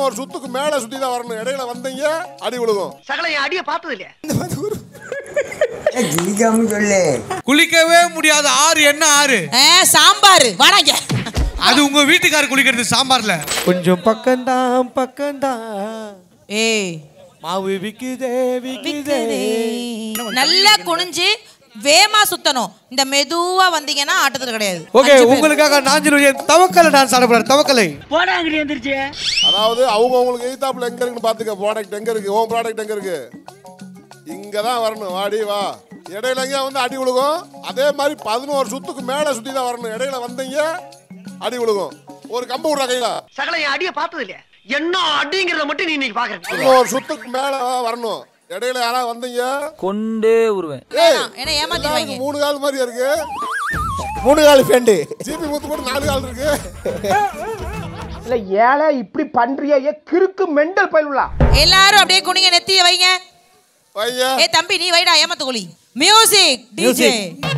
பதினோரு சுத்துக்கு மேல சுத்தி தான் வரணும் இடையில வந்தீங்க அடி விழுகும் சகல என் அடிய பார்த்தது இல்லையா கிளிக்காம சொல்லு குளிக்கவே முடியாத ஆறு என்ன ஆறு ஆ, சாம்பார் வாடாங்க அது உங்க வீட்டுக்காரர் குளிக்கிறது சாம்பார்ல கொஞ்சம் பக்கம்தான் பக்கம்தான் ஏய் மாவு விக்குதே விக்குதே நல்லா குனிஞ்சு வேமா சுத்தணும் இந்த மெதுவா வந்தீங்கன்னா ஆட்டத்துல கிடையாது ஓகே அஞ்சு பேர். உங்களுக்காக நாஞ்சில் தவக்கலை டான்ஸ் ஆட போறாரு தவக்கலை போடா அங்கடி எந்திரிச்சு அதாவது அவங்க உங்களுக்கு எய்தாப்புல எங்க இருக்குன்னு பாத்துக்க ப்ராடக்ட் எங்க இருக்கு ஓம் ப்ராடக்ட் எங்க இருக்கு இங்க தான் வரணும் வாடி வா இடையில எங்கேயா வந்து அடி விழுகும் அதே மாதிரி பதினோரு சுத்துக்கு மேல சுத்தி தான் வரணும் இடையில வந்தீங்க அடி விழுகும் ஒரு கம்பு விடுற கையில சகல என் அடிய பார்த்தது இல்லையா என்ன அடிங்கிறத மட்டும் நீ இன்னைக்கு பாக்குற பதினோரு சுத்துக்கு மேல வரணும் இடையில யாராவது வந்தீங்க கொண்டே உருவேன் ஏய் ஏன்னா ஏமாத்திடுவாங்க எல்லாருக்கும் மூணு கால் மாதிரியா இருக்கு மூணு கால் ஃப்ரெண்டு ஜிபி முத்து போட்டு நாலு கால் இருக்கு இல்ல ஏழை இப்படி பண்றிய ஏ கிறுக்கு மெண்டல் பயிலுலா எல்லாரும் அப்படியே குனிங்க நெத்திய வைங்க பையன் ஏ தம்பி நீ வைடா ஏமாத்து கோழி மியூசிக் டிஜே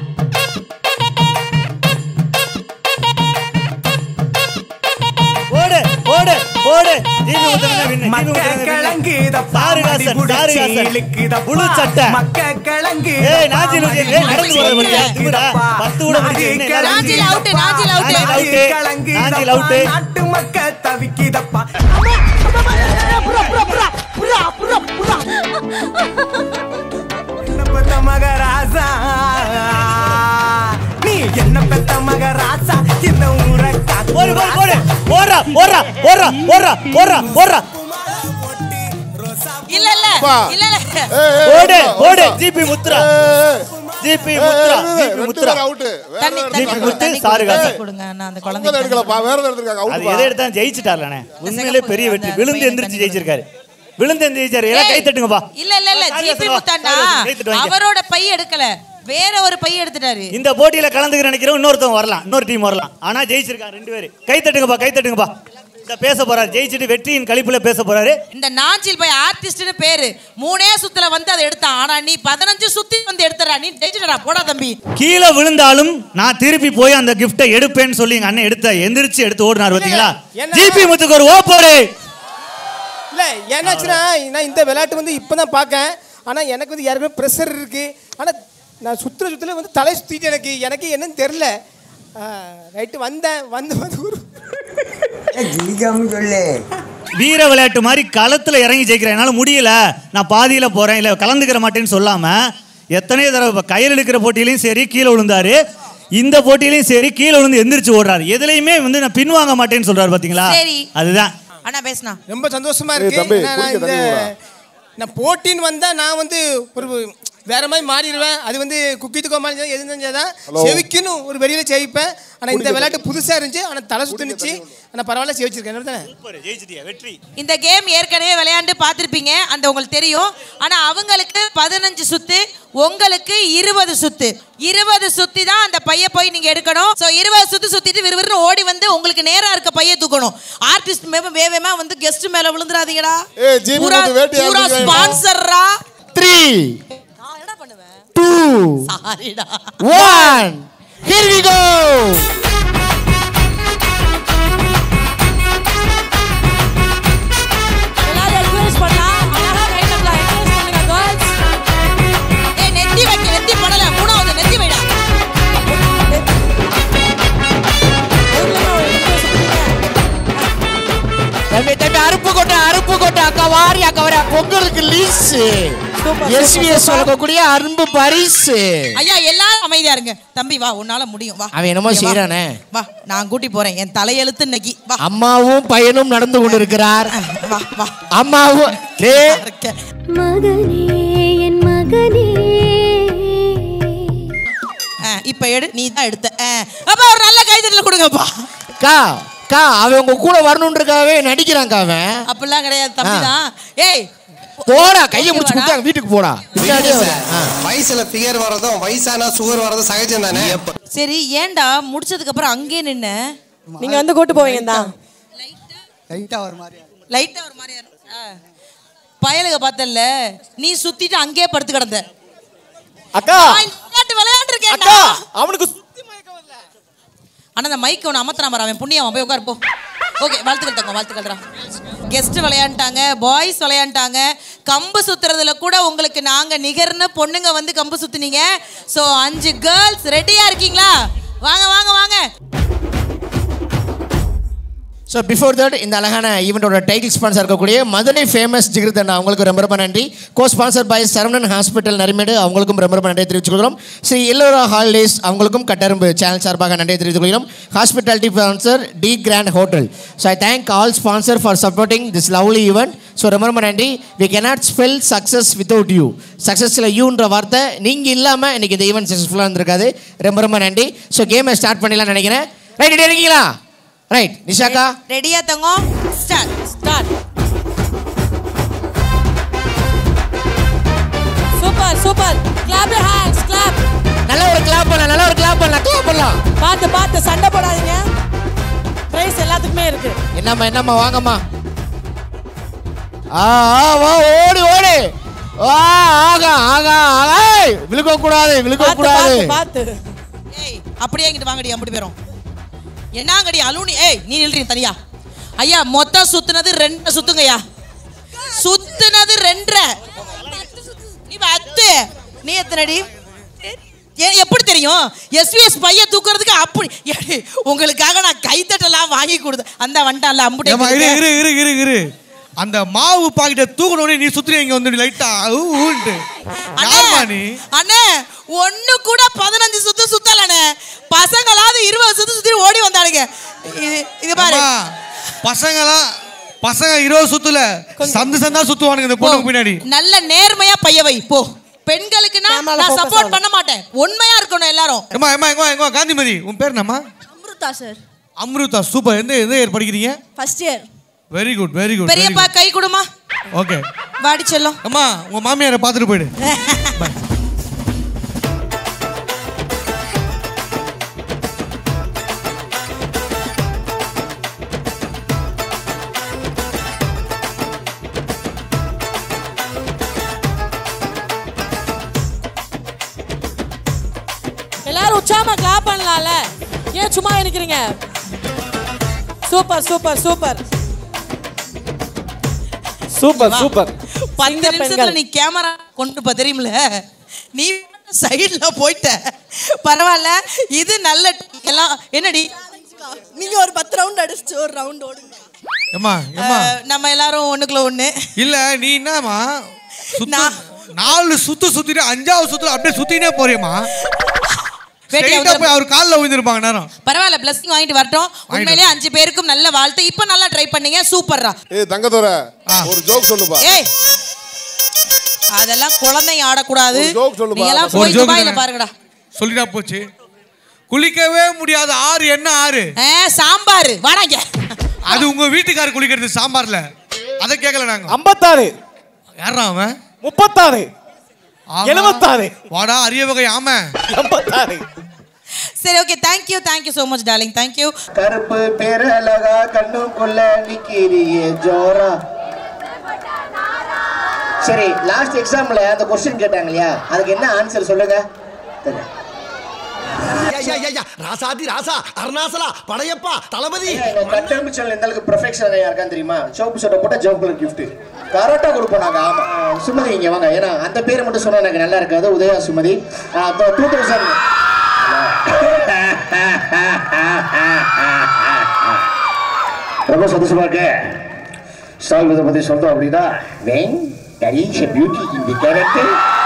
ஓடு ஓடு ஓடு ஜிபி முத்தரங்க வின்னு ஜிபி முத்தரங்க சாருகாசன் சாருகாசன் புழு சட்டை ஏய் நாஜி லுஜி ஏய் நடந்து போறது பத்தியா திருடா பத்து கூட முடிச்சு Nanjil out Nanjil out out நாஜி அவுட் நாட்டு மக்க தவிக்கிதப்பா என்ன பெத்த மகராசா நீ என்ன பெத்த மகராசா இந்த ஊரை ஓடு ஓடு ஓடு ஓடுறா ஓடுறா ஓடுறா ஓடுறா ஓடுறா ஓடுறா இல்ல இல்ல அப்பா. இல்ல இல்ல ஏய், ஏய், ஓடு ஓடுப்பா, ஓடு ஓடுப்பா. ஜிபி முத்ரா ஏய், ஜிபி ஏய், முத்ரா ஏய், ஜிபி ரெண்டு முத்ரா பேரும் out. வேற தண்ணி எதாவது தண்ணி ஜிபி எடுத்துக்கங்க. முத்து, தண்ணி சாருகாசன். கொடுங்க, கொடுங்க நான் அந்த அவங்க குழந்தை எடுக்கலப்பா வேற எதாவது எடுத்துருக்காங்க அது அவுட்பா எதை எடுத்தாலும் ஜெயிச்சிட்டார்லண்ணே உண்மையிலே பெரிய வெற்றி அந்த விழுந்து பையன் எந்திரிச்சு தண்ணி ஜெயிச்சிருக்காரு விழுந்து எந்திரிச்சாரு எல்லாம் கை ஏய், தட்டுங்கப்பா இல்ல இல்ல இல்ல சாரி ஜிபி வா, முத்தாண்டா சாரி வா, கை தட்டு வாங்கிக்க. அவரோட பை எடுக்கல வேற ஒரு பை எடுத்துட்டாரு இந்த போட்டியில கலந்துக்க நினைக்கிறோம் இன்னொருத்தவங்க வரலாம் இன்னொரு டீம் வரலாம் ஆனா ஜெயிச்சிருக்காங்க ரெண்டு பேரு கை தட்டுங்கப்பா கை தட்டுங்கப்பா இந்த பேச போறாரு ஜெயிச்சிட்டு வெற்றியின் கழிப்புல பேச போறாரு இந்த நாஞ்சில் பை ஆர்டிஸ்ட்னு பேரு மூணே சுத்துல வந்து அதை எடுத்தான் ஆனா நீ பதினஞ்சு சுத்தி வந்து எடுத்துறா நீ ஜெயிச்சுடா போடா தம்பி கீழே விழுந்தாலும் நான் திருப்பி போய் அந்த கிஃப்ட்டை எடுப்பேன்னு சொல்லி எங்க அண்ணன் எடுத்த எந்திரிச்சு எடுத்து ஓடினார் பாத்தீங்களா என்ன? ஜிபி முத்துக்கு ஒரு ஓப்போடு இல்ல என்னாச்சுன்னா நான் இந்த விளையாட்டு வந்து இப்பதான் பார்க்கேன் ஆனா எனக்கு வந்து ஏற்கனவே ப்ரெஷர் இருக்கு ஆனா நான் சுத்துற சுத்துல வந்து தலை சுத்திட்டு எனக்கு எனக்கு என்னன்னு தெரியல ரைட்டு வந்தேன் வந்து வந்து ஒரு கிளிக்காம சொல்லு வீர விளையாட்டு மாதிரி களத்துல இறங்கி ஜெயிக்கிறேன் என்னால முடியல நான் பாதியில போறேன் இல்ல கலந்துக்கிற மாட்டேன்னு சொல்லாம எத்தனையோ தடவை இப்ப கயிறு எடுக்கிற போட்டியிலையும் சரி கீழே விழுந்தாரு இந்த போட்டியிலையும் சரி கீழே விழுந்து எந்திரிச்சு ஓடுறாரு எதுலையுமே வந்து நான் பின்வாங்க மாட்டேன்னு சொல்றாரு பாத்தீங்களா சரி. அதுதான் அண்ணா பேசுனா ரொம்ப சந்தோஷமா ஏய் இருக்கு தம்பி, ஏன்னா நான் குடிக்க இந்த தண்ணி விடுடா. நான் போட்டின்னு வந்தா நான் வந்து ஒரு வேற மாதிரி மாறிடுவேன் அது வந்து குக்கித்துக்கோ மாதிரி எது செஞ்சாதான் Hello. செவிக்கணும் ஒரு வெளியில செவிப்பேன் ஆனா இந்த குடிக்க விளையாட்டு புதுசா இருந்துச்சு ஆனா தலை சுத்துனுச்சு ஆனா பரவாயில்ல செவிச்சிருக்கேன் என்ன தானே ஜெயிச்சிட்டியா வெற்றி இந்த கேம் ஏற்கனவே விளையாண்டு பார்த்துருப்பீங்க அந்த உங்களுக்கு தெரியும் ஆனா அவங்களுக்கு பதினஞ்சு சுத்து உங்களுக்கு இருபது சுத்து இருபது சுத்தி தான் அந்த பைய போய் நீங்க எடுக்கணும் சோ இருபது சுத்து சுத்திட்டு விறுவிறுன்னு ஓடி வந்து உங்களுக்கு நேரா இருக்க பைய தூக்கணும் ஆர்டிஸ்ட் மேல வேகமா வந்து கெஸ்ட் மேல விழுந்துடாதீங்கடா ஏய், ஜீபு பூரா வந்து வேட்டி பூரா யாருக்கு ஸ்பான்சர்ரா த்ரீ நான் என்ன பண்ணுவேன் டூ சாரிடா ஒன் ஹியர் வி கோ எல்லாரும் என்கரேஜ் பண்ணா அழகா கை தட்டலாம் என்கரேஜ் பண்ணுங்க கேர்ள்ஸ் ஏய் நெத்தி வைக்க நெத்தி படல மூணாவது நெத்தி வைடா தம்பி தம்பி அருப்பு கொட்டை அருப்பு கொட்டை அக்கா வாரி அக்கா வர பொங்கலுக்கு லீஸ் எஸ்விஎஸ் வழங்கக்கூடிய அன்பு பரிசு ஐயா எல்லாரும் அமைதியா இருங்க தம்பி வா உன்னால முடியும் வா அவன் என்னமோ இங்க வா. செய்றானே. வா நான் கூட்டி போறேன் என் தலையெழுத்து இன்னைக்கு வா அம்மாவும் பையனும் நடந்து கொண்டிருக்கிறார் வா வா அம்மாவும் டேய், இருக்க. மகனே என் மகனே ஆ, இப்ப எடு நீ தான் எடுத்த ஆ. அப்பா ஒரு நல்ல கைதட்டல கொடுங்கப்பா அக்கா அக்கா அவன் உங்க கூட வரணுன்றக்காகவே நடிக்கிறான்க்கா அவன் அப்படிலாம் கிடையாது தம்பி தான் ஏய் போடா கையை முடிச்சு கொடுத்தாங்க வீட்டுக்கு போடா பின்னாடியே வர வயசுல பிகர் வர்றதும் வயசானா சுகர் வர்றதும் சகஜம் தானே சரி ஏன்டா முடிச்சதுக்கு அப்புறம் அங்கேயே நின்னு நீங்க வந்து கூட்டு போவீங்க தான் லைட்டா ஒரு மாதிரியா இருக்கு. ஆ. பயலுக பார்த்தல்ல நீ சுத்திட்டு அங்கேயே படுத்து கிடந்த அக்கா நான் இந்த விளையாட்டு விளையாண்டு அக்கா இருக்கேன் அவனுக்கு ஆனா அந்த மைக் ஒன்று அமர்த்தினா அவன் புண்ணியம் அவன் போய் உட்காரு போ ஓகே வாழ்த்துக்கள் தங்க வாழ்த்துக்கள்டா கெஸ்ட் விளையாண்டாங்க பாய்ஸ் விளையாண்டாங்க கம்பு சுத்துறதுல கூட உங்களுக்கு நாங்க நிகர்னு பொண்ணுங்க வந்து கம்பு சுத்துனீங்க ஸோ அஞ்சு கேர்ள்ஸ் ரெடியா இருக்கீங்களா வாங்க வாங்க வாங்க ஸோ பிஃபோர் தட் இந்த அழகான ஈவெண்ட்டோட டைட்டில் ஸ்பான்சர் இருக்கக்கூடிய மதுரை ஃபேமஸ் ஜிகிருதண்ணா அவங்களுக்கு ரொம்ப ரொம்ப நன்றி co sponsor by Saravanan hospital Narimedu அவங்களுக்கும் ரொம்ப ரொம்ப நன்றி தெரிவித்துக் கொள்கிறோம் ஸ்ரீ எல்லோரா ஹாலிடேஸ் அவங்களுக்கும் கட்டரும்பு சேனல் சார்பாக நன்றி தெரிவித்துக் கொள்கிறோம் hospitality sponsor the grand hotel so I thank all sponsor for supporting this lovely event so ரொம்ப ரொம்ப நன்றி we cannot spell success without you சக்ஸஸில் யூன்ற வார்த்தை நீங்கள் இல்லாமல் இன்னைக்கு இந்த ஈவெண்ட் சக்ஸஸ்ஃபுல்லாக இருந்திருக்காது ரொம்ப ரொம்ப நன்றி ஸோ கேமை ஸ்டார்ட் பண்ணிடலாம்னு நினைக்கிறேன் ரைட் ரெடி இருக்கீங்களா ரைட் நிஷாக்கா ரெடியா தங்கம் start start super super clap your hands clap நல்ல ஒரு கிளாப் பண்ணலாம் நல்ல ஒரு கிளாப் பண்ணலாம் கிளாப் பண்ணலாம் பார்த்து பார்த்து சண்டை போடாதீங்க பிரைஸ் எல்லாத்துக்குமே இருக்கு என்னம்மா என்னம்மா வாங்கம்மா ஆ ஆ வா ஓடி ஓடி வா ஆகா ஆகா ஆகா ஏய், விழுக்க கூடாது விழுக்க பார்த்து கூடாது பார்த்து பார்த்து ஏய் அப்படியே இங்கிட்டு வாங்கடி அப்படி பேரும் என்னங்கடி அலுனி ஏய் நீ நில்றீ தனியா ஐயா மொத்தம் சுத்துனது ரெண்டு சுத்துங்கய்யா சுத்துனது ரெண்டரை நீ பத்து நீ எத்தனடி ஏ- எப்படி தெரியும் எஸ்விஎஸ் பையன் தூக்குறதுக்கு அப்படி ஏடி, உங்களுக்காக நான் கைத்தட்டெல்லாம் வாங்கி கொடுத்தேன் அந்த வந்துட்டான்ல ஏம்மா, இரு அம்புட்டே இரு இரு இரு இரு அந்த மாவு பாக்கெட்டை தூக்கணும்னே நீ சுத்துறீ இங்க வந்து லைட்டா ஊன்ட்டு யாருமா நீ அண்ணே ஒண்ணு கூட பதினஞ்சு சுத்து சுத்தலண்ணே பசங்களாவது இருபது சுத்து சுத்தி ஓடி வந்தாளுங்க இது இது பாரு அம்மா, பசங்களாம் பசங்க இருபது சுத்துல சந்து சந்தா சுத்துவானுங்க இந்த பொண்ணுக்கு பின்னாடி நல்ல நேர்மையா பைய வை போ பெண்களுக்குன்னா Camera ல நான் focus சப்போர்ட் ஆகும். பண்ண மாட்டேன் உண்மையா இருக்கணும் எல்லாரும் ஏம்மா ஏம்மா எங்க எங்க காந்திமதி உன் பேர் என்னம்மா அம்ருதா சார் அம்ருதா சூப்பர் எந்த எந்த இயர் படிக்கிறீங்க first year very good very good பெரியப்பா கை கொடுமா ஓகே வாடி செல்லும் அம்மா உங்க மாமியாரை பார்த்துட்டு போயிடு எல்லாரும் உற்சாகமா கிளாப் பண்ணலாம்ல ஏன் சும்மா நிக்கிறீங்க super super super super super பத்து சிங்க நிமிஷத்துல பெண்கள். நீ கேமரா கொண்டு போ தெரியுமில நீ சைடுல போயிட்ட பரவாயில்ல இது நல்ல எல்லாம் என்னடி நீங்க ஒரு பத்து ரவுண்ட் அடிச்சு ஒரு ரவுண்ட் ஓடுங்க ஏம்மா ஏம்மா அஹ், நம்ம எல்லாரும் ஒண்ணுக்குள்ள ஒண்ணு இல்ல நீ என்னம்மா சுத்து நான்- நாலு சுத்து சுத்திட்டு அஞ்சாவது சுத்துல அப்படியே சுத்தினே போறியம்மா வேட்டையை ஸ்ட்ரைட்டா போய் அவர் கால்ல விழுந்திருப்பாங்க நேரம் பரவாயில்ல பிளஸிங் வாங்கிட்டு வரட்டும் உண்மையிலேயே அஞ்சு பேருக்கும் நல்ல வாழ்த்து இப்ப நல்லா ட்ரை பண்ணீங்க சூப்பர்ரா ஏய் தங்கத்தோர ஒரு ஜோக் சொல்லுப்பா ஏய் அதெல்லாம் குழந்தைங்க ஆடக்கூடாது ஒரு joke சொல்லுப்பா. நீங்க எல்லாம் ஒரு போய் joke துபாயில தானே. பாருங்கடா சொல்லிட்டா போச்சு குளிக்கவே முடியாத ஆறு என்ன ஆறு ஏ சாம்பார் வாடாங்க அது உங்க வீட்டுக்காரர் குளிக்கிறது சாம்பார்ல அதை கேட்கல நாங்க ஐம்பத்தாறு யாரா அவன் முப்பத்தாறு ஆமா. எழுபத்தாறு வாடா அரிய வகை ஆம ஐம்பத்தாறு சரி okay thank you thank you so much darling thank you கருப்பு பேரழகா கண்ணுக்குள்ள நிக்கிறியே ஜோரா சரி லாஸ்ட் எக்ஸாம்ல அந்த கொஸ்டின் கேட்டாங்க இல்லையா அதுக்கு என்ன ஆன்சர் சொல்லுங்க தெரியல. ராசாதி ராசா அருணாசலா படையப்பா தளபதி எங்க கட்டமைப்பு சேனல் எந்த அளவுக்கு ப்ரொஃபெக்ஷன் யாருக்கான்னு தெரியுமா சிவப்பு சட்டை போட்டா ஜவ் கலர் கிஃப்ட் கரெக்டாக கொடுப்போம் நாங்கள் ஆமா அஹ் சுமதி இங்க வாங்க ஏன்னா அந்த பேரை மட்டும் சொன்னா எனக்கு நல்லா இருக்காது உதயா சுமதி டூ தௌசண்ட் ரொம்ப சந்தோஷமா இருக்கு ஸ்டால் இதை பத்தி சொல்றோம் அப்படின்னா when there is a beauty in the character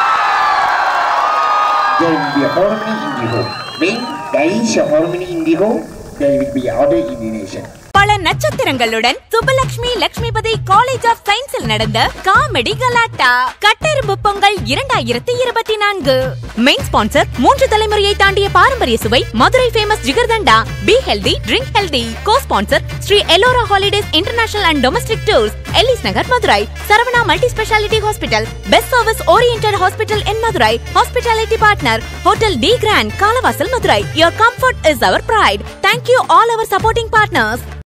there will be a harmony in the home when there is a harmony in the home there will be order in the nation பல நட்சத்திரங்களுடன் Subbalakshmi Lakshmipathi college of சயின்ஸில் நடந்த comedy கலாட்டா கட்டெரும்பு பொங்கல் இரண்டாயிரத்தி இருபத்தி நான்கு main sponsor மூன்று தலைமுறையை தாண்டிய பாரம்பரிய சுவை Madurai famous jigarthanda be healthy drink healthy co sponsor Sri Ellora holidays international and domestic tours Ellis Nagar Madurai Saravana multi speciality hospital best service oriented hospital in Madurai hospitality partner hotel the grand Kalavasal Madurai your comfort is our pride. Thank you all our supporting partners.